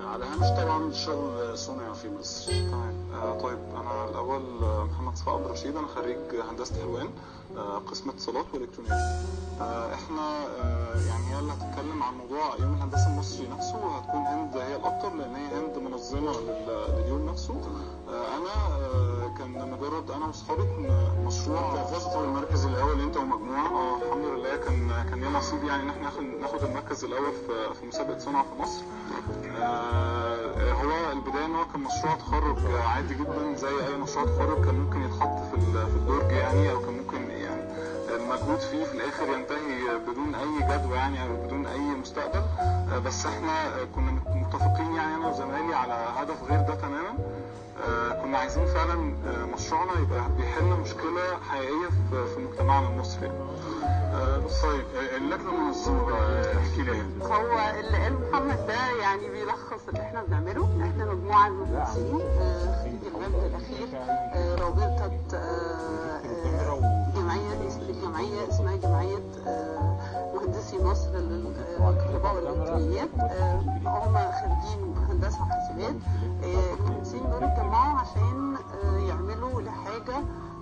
على هامش طبعا الشغل صنع في مصر تمام آه طيب انا الاول آه، محمد صفاء عبد الرشيد انا خريج هندسه حلوان آه قسم اتصالات والكترونيات آه احنا آه يعني هي اللي هتتكلم عن موضوع يوم الهندسه المصري نفسه وهتكون هند هي الاكتر لان هي هند منظمه لل- لليوم نفسه آه انا آه كان مجرد انا واصحابي كنا مشروع فزت بالمركز الاول انت ومجموعه اه الحمد لله كان كان ليا نصيب يعني ان احنا ناخد ناخد المركز الاول في في مسابقه صنع في مصر آه، هو البدايه ان هو كان مشروع تخرج عادي جدا زي اي مشروع تخرج كان ممكن يتحط في ال- في الدرج يعني او كان ممكن يعني المجهود فيه في الاخر ينتهي بدون اي جدوى يعني او بدون اي مستقبل آه، بس احنا آه، كنا متفقين يعني انا وزمايلي على هدف غير ده تماما آه، كنا عايزين فعلا آه، مشروعنا يبقى بيحل مشكله حقيقيه في في مجتمعنا المصري آه، بس طيب اللجنه المنظمه بقى احكي لي هند هو اللي قال محمد ده يعني بيلخص اللي احنا بنعمله احنا مجموعه من المهندسين آه، خريج الباب الاخير آه، رابطه آه، آه، جمعيه اسم الجمعيه اسمها جمعيه آه، مهندسي مصر للكهرباء والالكترونيات آه، هم خريجين هندسه وحاسبات آه، المهندسين دول اتجمعوا عشان آه، يعملوا لحاجه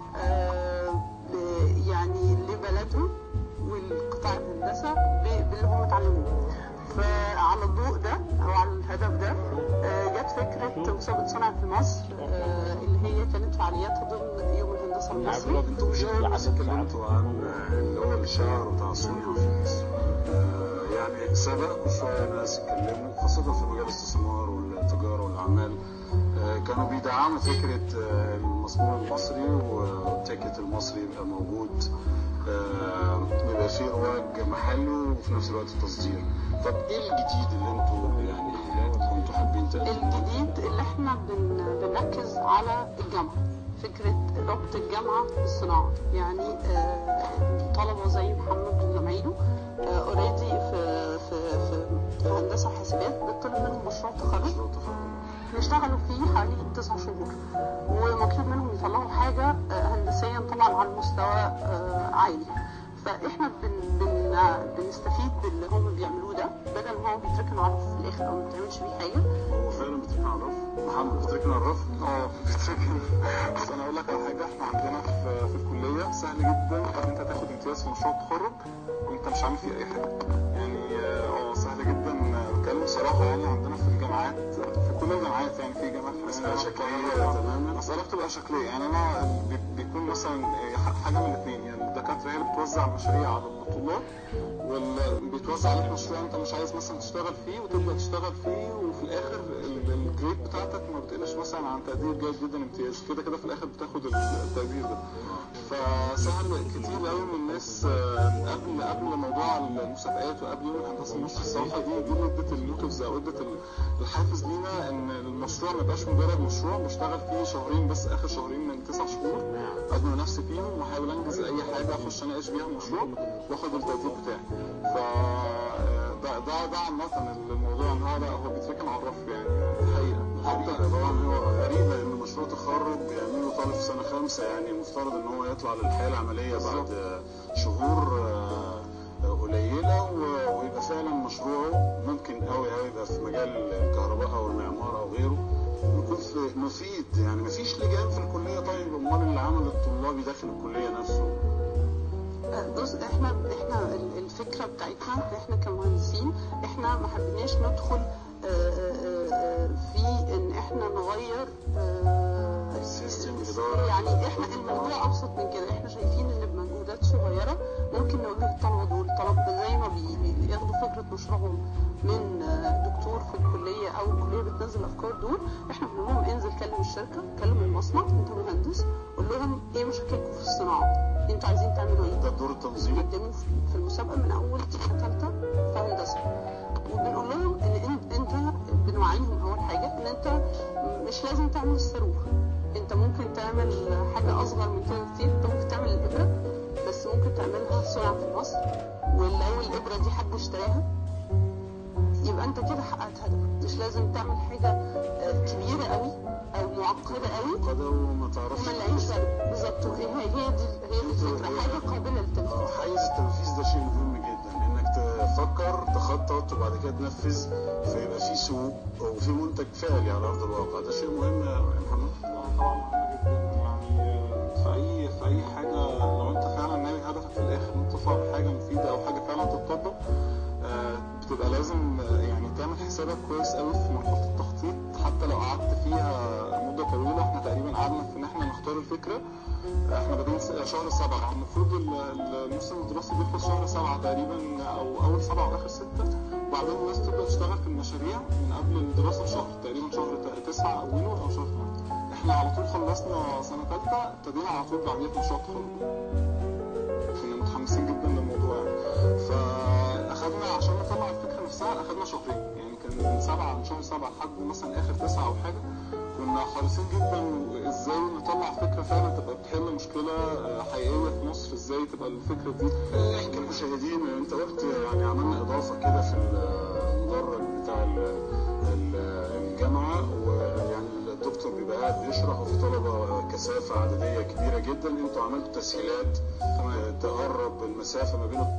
آه، ب- يعني لبلدهم والقطاع الهندسه ب- باللي هم اتعلموه فعلى الضوء ده او على الهدف ده آه، جت فكره مسابقه صنع في مصر آه، اللي هي كانت فعالياتها ضمن يوم الهندسه المصري انتوا شويه بس اتكلمتوا عن اللي هو الشعر بتاع صنع في مصر آه، يعني سبقكم شويه ناس اتكلموا خاصه في مجال الاستثمار والتجاره والاعمال آه، كانوا بيدعموا فكره آه، المصنوع المصري والتيكت المصري يبقى موجود آه، يبقى فيه رواج محلي وفي نفس الوقت التصدير طب ايه الجديد اللي انتوا يعني كنتوا حابين تقدموه؟ الجديد اللي احنا بن... بنركز على الجامعه فكره ربط الجامعه بالصناعه يعني آه، طلبه زي محمد وزمايله اوريدي في في في في هندسه وحاسبات بيطلب منهم مشروع تخرج مشروع تخرج. بيشتغلوا فيه حوالي تسع شهور ومطلوب منهم يطلعوا حاجة آه، هندسيا طبعا على مستوى آه، عالي فاحنا بن بن بنستفيد باللي هم بيعملوه ده بدل ما هو بيتركن على الرف في الاخر او ما بتعملش بيه حاجه هو فعلا بتركن على الرف محمد بتركن على الرف اه بتركن بس انا اقول لك على حاجه احنا عندنا في في الكليه سهل جدا ان انت تاخد امتياز في مشروع التخرج وانت مش عامل فيه اي حاجه يعني اه آه، سهل جدا آه، بتكلم بصراحه يعني عندنا في الجامعات في كل الجامعات يعني في جامعات مسألة حسابات شكلية تماما. مسألة بتبقى شكلية يعني أنا بي- بيكون مثلا آه، ح- حاجة من الاثنين يعني الدكاترة هي اللي بتوزع مشاريع على الطلاب واللي بيتوزع عليك مشروع أنت مش عايز مثلا تشتغل فيه وتبدأ تشتغل فيه وفي الآخر ال- الجريد بتاعتك ما بتقلش مثلا عن تقدير جيد جدا امتياز كده كده في الآخر بتاخد ال- التقدير ده فسهل كتير قوي من الناس آه، قبل قبل موضوع المسابقات وقبل يوم الهندسه المصري الصراحه دي دي اللي ادت الموتيفز او ادت ال- الحافز لينا ان المشروع ما يبقاش مجرد مشروع بشتغل فيه شهرين بس اخر شهرين من تسع شهور ادمر نفسي فيهم واحاول انجز اي حاجه اخش اناقش بيها المشروع واخد التقدير بتاعي ف ده ده ده عامه الموضوع ان هو لا هو بيتركن على الرف يعني الحقيقه حتى طبعا هو غريبة ان مشروع تخرج بيعمله طالب في سنة خمسة يعني المفترض ان هو يطلع للحياة العملية بعد شهور آه، قليلة و- ويبقى فعلا مشروعه ممكن قوي قوي يبقى في مجال الكهرباء او المعمار او غيره يكون في مفيد يعني مفيش لجان في الكلية طيب امال العمل الطلابي داخل الكلية نفسه بص احنا احنا ال- الفكره بتاعتنا احنا كمهندسين احنا ما حبيناش ندخل آه، آه، آه، في ان احنا نغير آه، سيستم الإدارة يعني احنا الموضوع ابسط من كده احنا شايفين ان بمجهودات صغيره ممكن نواجه الطلبه دول الطلبه زي ما بي- بي- بياخدوا فكره مشروعهم من آه، دكتور في الكليه او الكليه بتنزل افكار دول احنا بنقول لهم انزل كلم الشركه كلم المصنع انت مهندس قول لهم ايه مشاكلكم في الصناعه انتوا عايزين تعملوا ايه ده الدور التنظيمي قدموا في المسابقه من اول سنه ثالثه في هندسه وبنقول لهم ان انت, انت بنوعيهم اول حاجه ان انت مش لازم تعمل الصاروخ انت ممكن تعمل حاجه اصغر من كده كتير انت ممكن تعمل الابره بس ممكن تعملها صنع في مصر ولو الابره دي حد اشتراها يبقى انت كده حققت هدف مش لازم تعمل حاجه آه، كبيره قوي او معقده قوي قدر وما تعرفش وما نلاقيش بالك بالظبط هي هي دي هي دي الفكره حاجه قابله للتنفيذ آه، حيز التنفيذ ده شيء مهم جدا انك ت- تفكر تخطط وبعد كده تنفذ فيبقى في سوق وفي منتج فعلي على ارض الواقع ده شيء مهم يا محمد طبعا مهم جدا يعني في اي في اي حاجه لو انت فعلا ناوي هدفك في الاخر ان انت تطلع حاجه مفيده او حاجه فعلا تتطبق آه، بتبقى لازم آه، يعني تعمل حسابك كويس قوي في مرحله التخطيط حتى لو قعدت فيها مده طويله احنا تقريبا قعدنا في ان احنا نختار الفكره احنا بادئين س- شهر سبعة المفروض ال- ال- الموسم الدراسي بيخلص شهر سبعة تقريبا او اول سبعة او اخر ستة وبعدين الناس تبدا تشتغل في المشاريع من قبل الدراسه بشهر تقريبا شهر ت- تسعة اوله او شهر ثمانية احنا على طول خلصنا سنه ثالثه ابتدينا على طول بعمليه مشروع تخرج كنا متحمسين جدا للموضوع يعني فاخدنا عشان نطلع الفكره نفسها اخدنا شهرين يعني كان من سبعه من شهر سبعه لحد مثلا اخر تسعه او حاجه كنا حريصين جدا ازاي نطلع فكره فعلا تبقى بتحل مشكله آه، حقيقيه في مصر ازاي تبقى الفكره دي احكي للمشاهدين انت قلت يعني عملنا اضافه كده في المدرج بتاع ال- ال- الجامعه ويعني الدكتور بيبقى قاعد بيشرح وفي طلبه كثافه عدديه كبيره جدا انتوا عملتوا تسهيلات آه، تقرب المسافه ما بين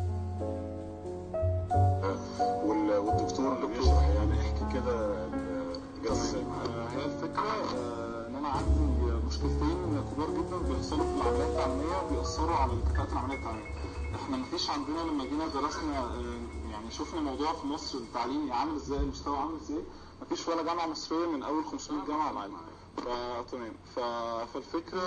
وال- والدكتور اللي بيشرح يعني احكي كده جت ازاي معاك آه، هي الفكره آه، ان انا عندي مشكلتين كبار جدا بيحصلوا في العمليه التعليميه بيأثروا على الكفاءات العمليه التعليميه. احنا مفيش عندنا لما جينا درسنا آه، يعني شفنا موضوع في مصر التعليمي عامل ازاي المستوى عامل ازاي مفيش ولا جامعه مصريه من اول 500 جامعه العالم. فتمام ف... فالفكره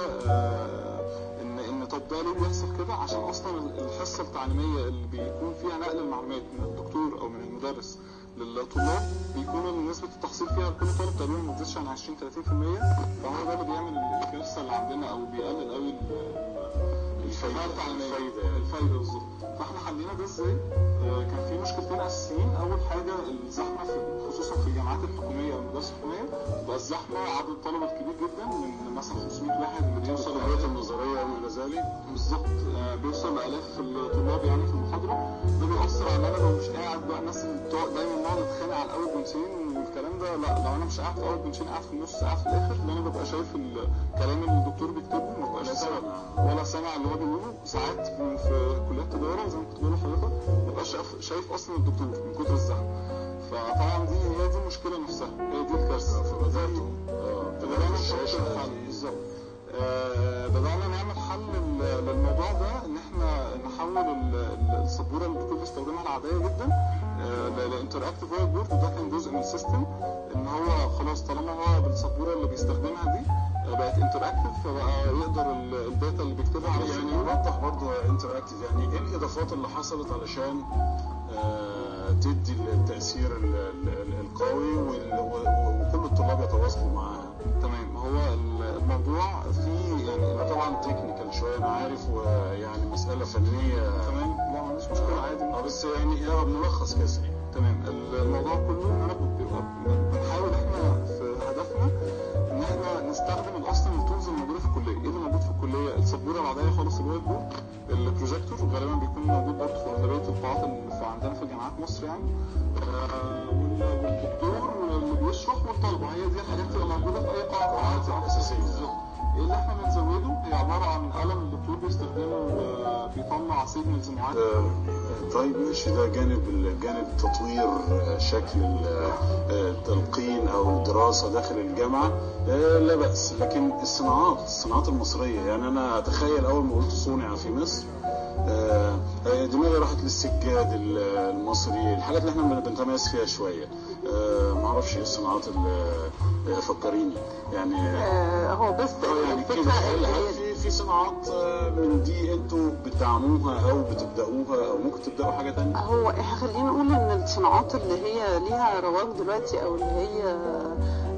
آه، ان ان طب ده ليه بيحصل كده عشان اصلا الحصه التعليميه اللي بيكون فيها نقل المعلومات من الدكتور او من المدرس للطلاب بيكون نسبه التحصيل فيها لكل طالب تقريبا ما بتزيدش عن 20 30% فهو ده اللي بيعمل الكارثه اللي عندنا او بيقلل قوي ال- الفايده التعليميه الفايدة يعني. الفايده بالظبط فاحنا حلينا ده ازاي؟ آه، كان في مشكلتين اساسيين اول حاجه الزحمه في خصوصا في الجامعات الحكوميه او المدارس الحكوميه بقى الزحمه عدد الطلبه الكبير جدا من مثلا 500 واحد اللي بيوصل الخبرات النظريه وما الى ذلك بالظبط آه، بيوصل لالاف الطلاب يعني في المحاضره ده بيأثر على انا لو مش قاعد بقى الناس اللي بتقعد دايما نقعد نتخانق على اول بنشين والكلام ده لا لو انا مش قاعد في اول بنشين قاعد في النص قاعد في الاخر اللي انا ببقى شايف الكلام اللي الدكتور بيكتبه ما ببقاش لا سامع سامع. ولا سامع اللي هو بيقوله ساعات في في كليات تجاره زي ما كنت بقول لحضرتك ما ببقاش شايف- شايف اصلا الدكتور من كتر الزحمه فطبعا دي هي دي المشكله نفسها هي دي الكارثه فبداتوا اه بدأنا بداتوا نحط الشاشه الحل بالظبط آه، بدأنا نعمل حل لل- للموضوع ده ان احنا نحول ال- ال- السبوره اللي الدكتور بيستخدمها العاديه جدا لانتراكتيف وايت بورد وده كان جزء من السيستم ان هو خلاص طالما هو بالسبوره اللي بيستخدمها دي آه، بقت انتراكتيف فبقى يقدر ال- الداتا اللي بيكتبها على يعني السبوره نوضح برضو انتر اكتف يعني ايه الاضافات اللي حصلت علشان آه، تدي التاثير ال- ال- القوي وال- و- وكل الطلاب يتواصلوا معاها تمام هو ال- الموضوع فيه يعني طبعا تكنيكال شويه انا عارف ويعني مساله فنيه تمام لا ما عنديش مشكله عادي اه بس يعني اه ملخص كده سريع تمام الموضوع كله ان انا بيبقى بنحاول احنا في هدفنا ان احنا نستخدم اصلا التولز الموجوده في الكليه ايه اللي موجود في الكليه السبوره العاديه خالص الوايت بورد البروجيكتور غالبا بيكون موجود برضه في اغلبيه القاعات اللي في عندنا في جامعات مصر يعني آه، وال- والدكتور اللي بيشرح والطلبه هي دي الحاجات اللي موجوده في اي قاعه القاعات الأساسية. بالظبط ايه اللي احنا بنزوده هي عباره عن قلم الدكتور بيستخدمه آه، بيطلع سيجنالز معينه آه، طيب ماشي ده جانب جانب تطوير آه، شكل ال- آه، التلقين او الدراسه داخل الجامعه آه، لا باس لكن الصناعات الصناعات المصريه يعني انا اتخيل اول ما قلت صنع في مصر آه، آه، دماغي راحت للسجاد ال- المصري الحاجات اللي احنا بنتميز فيها شويه آه، معرفش ايه الصناعات اللي آه، فكريني يعني آه، هو بس اه يعني الفكرة كده هل هي- هل في في صناعات آه، من دي انتوا بتدعموها او بتبداوها او ممكن تبداوا حاجه تانية؟ هو احنا خلينا نقول ان الصناعات اللي هي ليها رواج دلوقتي او اللي هي آه،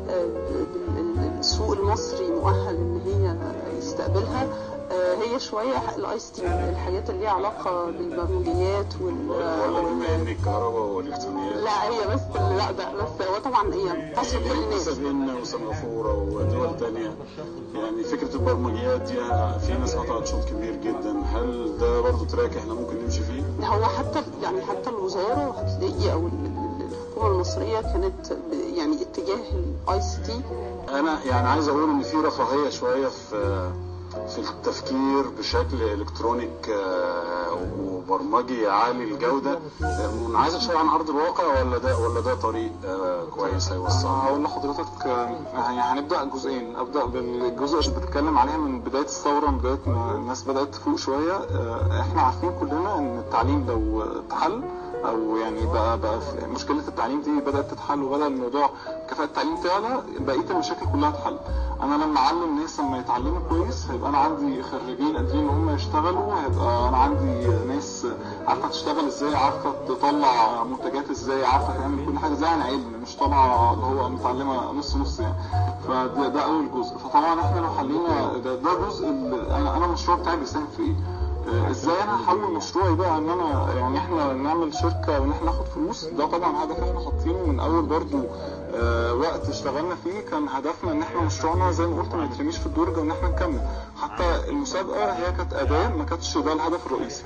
ال- ال- السوق المصري مؤهل ان هي يستقبلها آه، هي شويه الاي سي تي الحاجات اللي ليها علاقه بالبرمجيات وال ولا بما ان الكهرباء والالكترونيات لا هي بس لا ده بس هو طبعا هي تصل كل الناس سابين وسنغافوره ودول تانية يعني فكره البرمجيات دي في ناس قطعت شوط كبير جدا هل ده برضو تراك احنا ممكن نمشي فيه؟ هو حتى يعني حتى الوزاره هتلاقي او ال- ال- الحكومه المصريه كانت ب- يعني اتجاه الاي سي تي انا يعني عايز اقول ان في رفاهيه شويه في في التفكير بشكل الكترونيك آه، وبرمجي عالي الجوده آه، انا عايز اشتغل عن ارض الواقع ولا ده ولا ده طريق آه، كويس هيوصلنا هقول لحضرتك آه، يعني هنبدا جزئين ابدا بالجزء اللي بتتكلم عليها من بدايه الثوره من بدايه ما الناس بدات تفوق شويه آه، احنا عارفين كلنا ان التعليم لو اتحل او يعني بقى بقى في- مشكله التعليم دي بدات تتحل وبدا الموضوع كفاءه التعليم تعلى بقيه المشاكل كلها تتحل انا لما اعلم ناس لما يتعلموا كويس هيبقى انا عندي خريجين قادرين ان هم يشتغلوا هيبقى انا عندي ناس عارفه تشتغل ازاي عارفه تطلع منتجات ازاي عارفه تعمل كل حاجه زي عن علم مش طالعه اللي هو متعلمه نص نص يعني فده ده اول جزء فطبعا احنا لو حلينا ده, ده جزء ال- انا انا المشروع بتاعي بيساهم في ايه آه، ازاي انا احول مشروعي بقى ان انا يعني احنا نعمل شركه وان احنا ناخد فلوس ده طبعا هدف احنا حاطينه من اول برضو آه، وقت اشتغلنا فيه كان هدفنا ان احنا مشروعنا زي ما قلت ما يترميش في الدرج وان احنا نكمل حتى المسابقه هي كانت اداه ما كانتش ده الهدف الرئيسي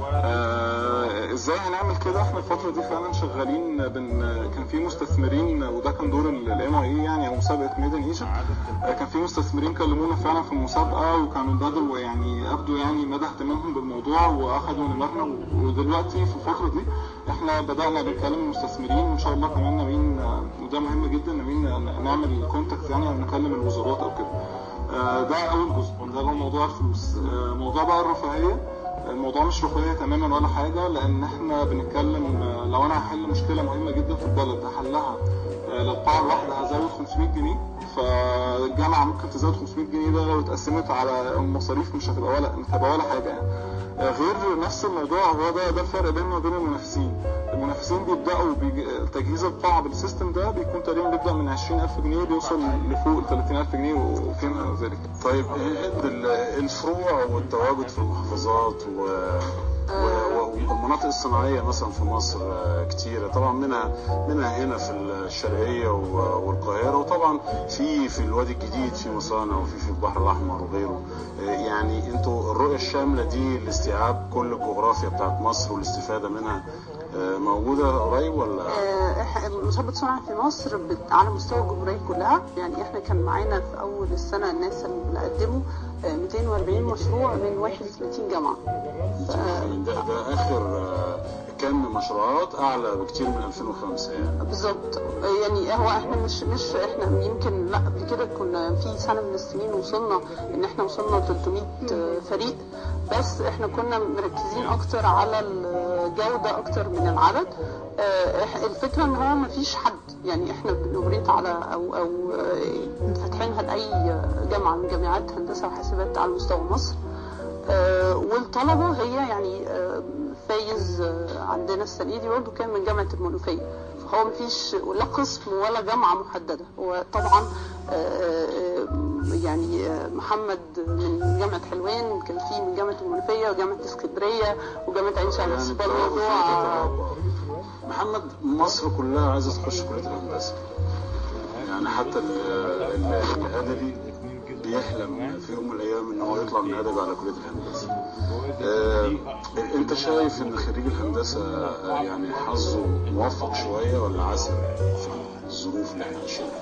آه، ازاي هنعمل كده احنا الفتره دي فعلا شغالين بن كان في مستثمرين وده كان دور الام اي يعني او مسابقه ميدن ايجيبت كان في مستثمرين كلمونا فعلا في المسابقه وكانوا بدوا يعني ابدوا يعني مدى اهتمامهم بالموضوع واخدوا نمرنا ودلوقتي في الفتره دي احنا بدانا نتكلم المستثمرين ان شاء الله كمان ناويين آه، وده مهم جدا ناويين نعمل كونتاكت يعني او نكلم الوزارات او كده آه، ده اول جزء ده هو موضوع الفلوس آه، موضوع بقى الرفاهيه الموضوع مش رفاهيه تماما ولا حاجه لان احنا بنتكلم آه، لو انا هحل مشكله مهمه جدا في البلد هحلها آه، للقاعه الواحده هزود 500 جنيه فالجامعه ممكن تزود 500 جنيه ده لو اتقسمت على المصاريف مش هتبقى ولا مش هتبقى ولا حاجه يعني آه، غير نفس الموضوع هو ده ده الفرق بيننا وبين المنافسين المنافسين بيبداوا بيج... تجهيز القاعه بالسيستم ده بيكون تقريبا بيبدا من 20000 جنيه بيوصل لفوق ال 30000 جنيه وفيما ذلك طيب هند ال- الفروع والتواجد في المحافظات و... و- و- والمناطق الصناعيه مثلا في مصر آه، كتيره طبعا منها منها هنا في الشرقيه و- والقاهره وطبعا في في الوادي الجديد في مصانع وفي في البحر الاحمر وغيره آه، يعني انتوا الرؤيه الشامله دي لاستيعاب كل الجغرافيا بتاعت مصر والاستفاده منها آه، موجوده قريب ولا آه، إح- مسابقة صنع في مصر بت- على مستوى الجمهورية كلها يعني احنا كان معانا في أول السنة الناس اللي قدموا آه، 240 مشروع من 31 جامعة يعني ده ده اخر آه، كم مشروعات اعلى بكتير من 2005 يعني بالظبط يعني هو احنا مش مش احنا يمكن لا قبل كده كنا في سنه من السنين وصلنا ان احنا وصلنا 300 فريق بس احنا كنا مركزين اكتر على الجوده اكتر من العدد اه، إح- الفكره ان هو ما فيش حد يعني احنا بنوريت على او او اه، فاتحينها لاي جامعه من جامعات هندسه وحاسبات على مستوى مصر آه، والطلبة هي يعني آه، فايز آه، عندنا السنة دي برضه كان من جامعة المنوفية فهو مفيش لا قسم ولا جامعة محددة وطبعا آه، آه، يعني آه، محمد من جامعة حلوان كان في من جامعة المنوفية وجامعة اسكندرية وجامعة عين شمس يعني فالموضوع آه، محمد مصر كلها عايزه تخش كليه الهندسه يعني حتى ال- ال- الادبي بيحلم في يوم من الايام ان هو يطلع من ادبي على كليه الهندسه آه، انت شايف ان خريج الهندسه آه، يعني حظه موفق شويه ولا عسر في الظروف اللي احنا عايشينها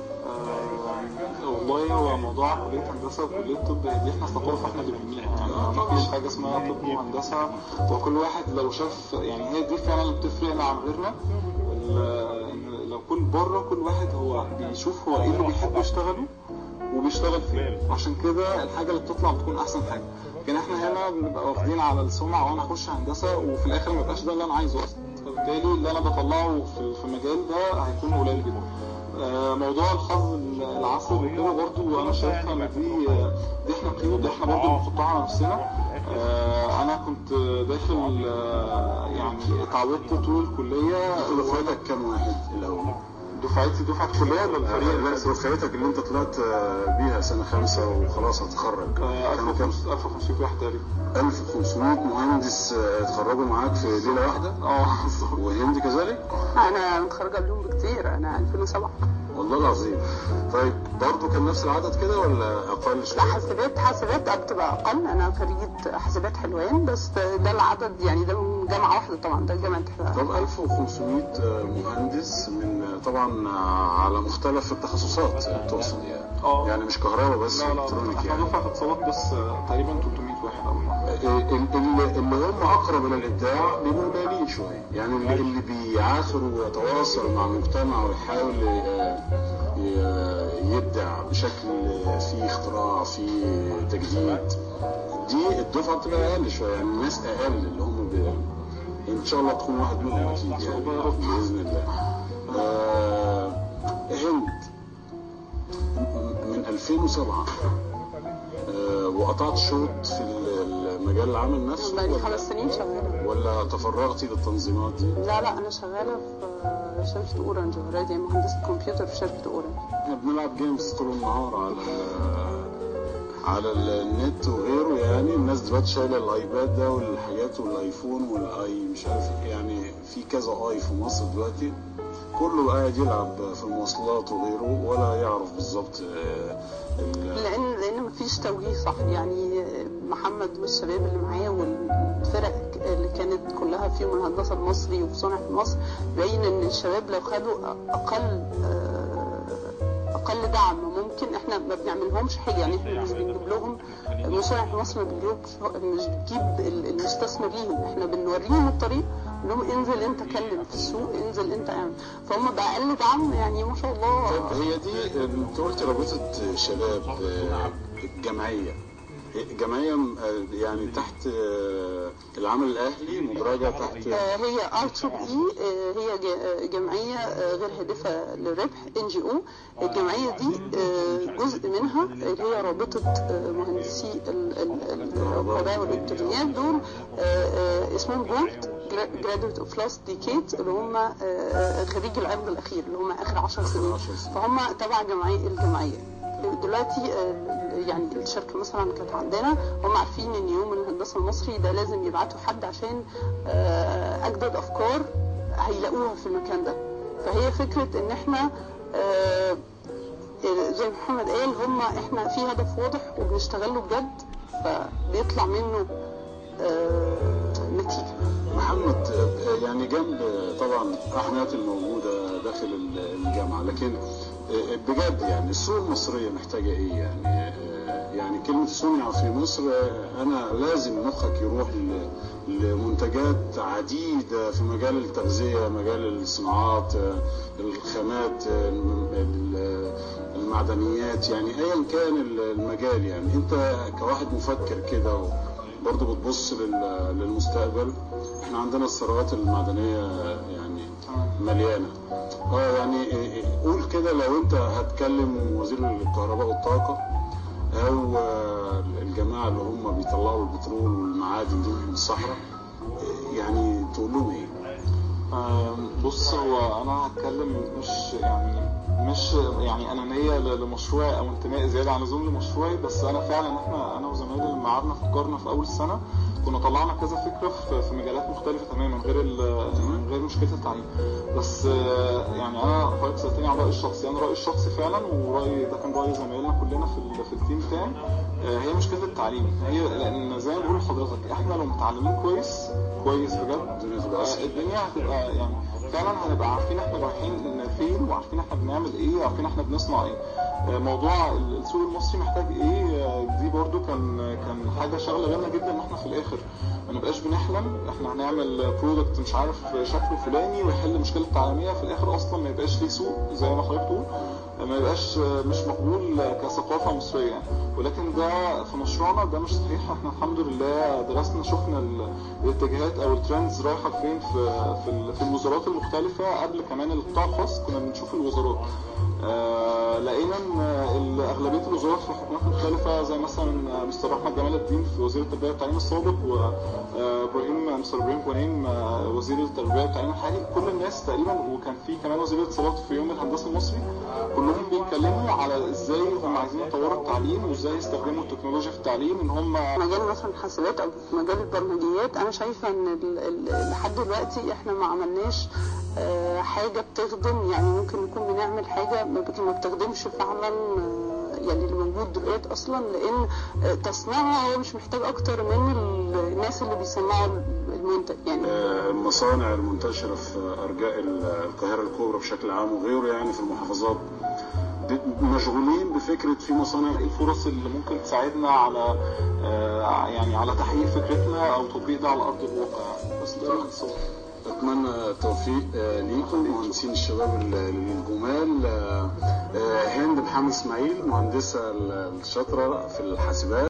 آه، والله هو موضوع كلية هندسة وكلية طب دي احنا ثقافة احنا اللي بنبنيها يعني ما فيش حاجة اسمها طب وهندسة وكل واحد لو شاف يعني هي دي فعلا اللي بتفرقنا عن غيرنا ال- إن لو كل بره كل واحد هو بيشوف هو ايه اللي بيحب يشتغله وبيشتغل فيه عشان كده الحاجة اللي بتطلع بتكون أحسن حاجة لكن احنا هنا بنبقى واخدين على السمعة وانا اخش هندسة وفي الاخر ما يبقاش ده اللي انا عايزه اصلا فبالتالي اللي انا بطلعه في في المجال ده هيكون قليل جدا آه، موضوع الحظ العصر وكده برضو انا شايفها ان دي دي احنا قيود احنا برضو بنحطها على نفسنا آه، انا كنت داخل آه، يعني اتعودت طول الكليه دفعتك كام واحد الاول؟ دفعتي دفعه كليه ولا الفريق لا دفعتك اللي انت طلعت آه، بيها سنه خمسه وخلاص هتخرج آه، كانوا كام؟ 1500 واحد تقريبا 1500 مهندس آه، اتخرجوا معاك في ليله واحده اه بالظبط وهند كذلك؟ انا متخرجة قبلهم بكتير انا 2007 والله العظيم طيب برضه كان نفس العدد كده ولا اقل لا شويه؟ حاسبات حاسبات بتبقى اقل انا خريجة حاسبات حلوان بس ده العدد يعني ده من جامعة واحدة طبعا ده جامعة حلوان طب 1500 مهندس من طبعا على مختلف التخصصات تقصد يعني اه يعني مش كهرباء بس لا لا الكترونيك احنا يعني دفعة اتصالات بس آه، تقريبا 300 واحد او حاجة. اللي, اللي هم اقرب الى الابداع بيبقوا قليلين شويه يعني اللي, اللي بيعافر ويتواصل مع المجتمع ويحاول ي- ي- يبدع بشكل فيه اختراع فيه تجديد دي الدفعه بتبقى اقل شويه يعني الناس اقل اللي هم بي... ان شاء الله تكون واحد منهم اكيد يعني باذن الله آه هند من 2007 آه، وقطعت شوط في المجال العمل نفسه بقالي ولا- خمس سنين شغالة ولا تفرغتي للتنظيمات دي؟ لا لا أنا شغالة في شركة أورنج اوريدي مهندسة كمبيوتر في شركة أورنج احنا بنلعب جيمز طول النهار على على النت وغيره يعني الناس دلوقتي شايله الايباد ده والحاجات والايفون والاي مش عارف إيه، يعني في كذا اي في مصر دلوقتي كله قاعد يلعب في المواصلات وغيره ولا يعرف بالظبط آه، ال- لان لان مفيش توجيه صح يعني محمد والشباب اللي معايا والفرق اللي كانت كلها فيهم الهندسه المصري وفي صنع في مصر باين ان الشباب لو خدوا اقل اقل دعم ممكن احنا ما بنعملهمش حاجه يعني احنا مش بنجيب لهم مصنع في مصر ما بنجيبش مش بتجيب المستثمر ليهم احنا بنوريهم الطريق نقول لهم انزل انت كلم في السوق انزل انت اعمل فهم باقل دعم يعني ما شاء الله طب هي دي انت قلت رابطه شباب آه، جمعيه جمعيه آه، يعني تحت آه، العمل الاهلي مدرجه تحت آه، هي ار تريبل اي هي ج- آه، جمعيه آه، غير هادفه للربح ان جي او الجمعيه دي آه، جزء منها اللي هي رابطه آه، مهندسي ال- ال- ال- الكهرباء والالكترونيات دول آه، آه، اسمهم جولد جرادويت اوف لاست ديكيد اللي هم آه، آه، خريج العقد الاخير اللي هم اخر 10 سنين 10 سنين. فهم تبع جمعيه الجمعيه دلوقتي آه، يعني الشركه مثلا كانت عندنا هم عارفين ان يوم الهندسه المصري ده لازم يبعتوا حد عشان آه، اجدد افكار هيلاقوها في المكان ده فهي فكره ان احنا آه، زي ما محمد قال هم احنا في هدف واضح وبنشتغله بجد فبيطلع منه آه، نتيجه محمد آه، يعني جنب آه، طبعا احميات الموجوده داخل ال- الجامعه لكن آه، بجد يعني السوق المصريه محتاجه ايه يعني آه، يعني كلمه صنع في مصر آه، انا لازم مخك يروح ل- لمنتجات عديده في مجال التغذيه مجال الصناعات آه، الخامات آه، الم- ال- المعدنيات يعني ايا كان المجال يعني انت كواحد مفكر كده و- برضه بتبص لل- للمستقبل احنا عندنا الثروات المعدنيه يعني مليانه اه يعني إيه- إيه، قول كده لو انت هتكلم وزير الكهرباء والطاقه او آه، الجماعه اللي هم بيطلعوا البترول والمعادن دي من الصحراء إيه، يعني تقول لهم ايه؟ آم، بص هو انا هتكلم مش يعني مش يعني انانيه ل- لمشروعي او انتمائي زياده عن اللزوم لمشروعي بس انا فعلا احنا انا وزمايلي لما قعدنا فكرنا في اول السنه كنا طلعنا كذا فكره في, في مجالات مختلفه تماما غير ال- غير مشكله التعليم بس آه، يعني انا حضرتك سالتني عن رايي الشخصي انا رايي الشخصي فعلا ورايي ده كان راي زمايلنا كلنا في ال- في التيم بتاعي آه، هي مشكله التعليم هي لان زي ما بقول لحضرتك احنا لو متعلمين كويس كويس بجد الدنيا تبقى أسهل. الدنيا هتبقى يعني فعلا هنبقى عارفين احنا رايحين فين وعارفين احنا بنعمل ايه وعارفين احنا بنصنع ايه آه، موضوع السوق المصري محتاج ايه آه، دي برضو كان كان حاجه شغله بالنا جدا ان احنا في الاخر ما نبقاش بنحلم احنا هنعمل برودكت مش عارف شكله فلاني ويحل مشكله عالميه في الاخر اصلا ما يبقاش ليه سوق زي ما حضرتك بتقول ما يبقاش مش مقبول كثقافه مصريه يعني. ولكن ده في مشروعنا ده مش صحيح احنا الحمد لله درسنا شفنا ال- الاتجاهات او الترندز رايحه فين في في, ال- في الوزارات المختلفه قبل كمان القطاع الخاص كنا بنشوف الوزارات آه لقينا ان ال- اغلبيه الوزارات في حكومات مختلفه زي مثلا مستر احمد جمال الدين في وزير التربيه والتعليم السابق وابراهيم مستر ابراهيم كونين آه، وزير التربيه والتعليم الحالي كل الناس تقريبا وكان في كمان وزير الاتصالات في يوم الهندسه المصري كلهم بيتكلموا على ازاي هم عايزين يطوروا التعليم وازاي يستخدموا التكنولوجيا في التعليم ان هم مجال مثلا حاسبات او في مجال البرمجيات انا شايفه ان ال- ال- لحد دلوقتي احنا ما عملناش آه، حاجه بتخدم يعني ممكن نكون بنعمل حاجه ما بت- ما بتخدمش فعلا آه، يعني اللي موجود دلوقتي اصلا لان آه، تصنيعها هو مش محتاج اكتر من ال- الناس اللي بيصنعوا المنتج يعني آه، المصانع المنتشرة في أرجاء ال- القاهرة الكبرى بشكل عام وغيره يعني في المحافظات ب- مشغولين بفكرة في مصانع ايه الفرص اللي ممكن تساعدنا على آه، يعني على تحقيق فكرتنا او تطبيق ده على ارض الواقع بس ده باختصار أتمنى التوفيق آه، ليكم مهندسين الشباب ال- الجمال آه، آه، هند محمد إسماعيل مهندسة الشاطرة في الحاسبات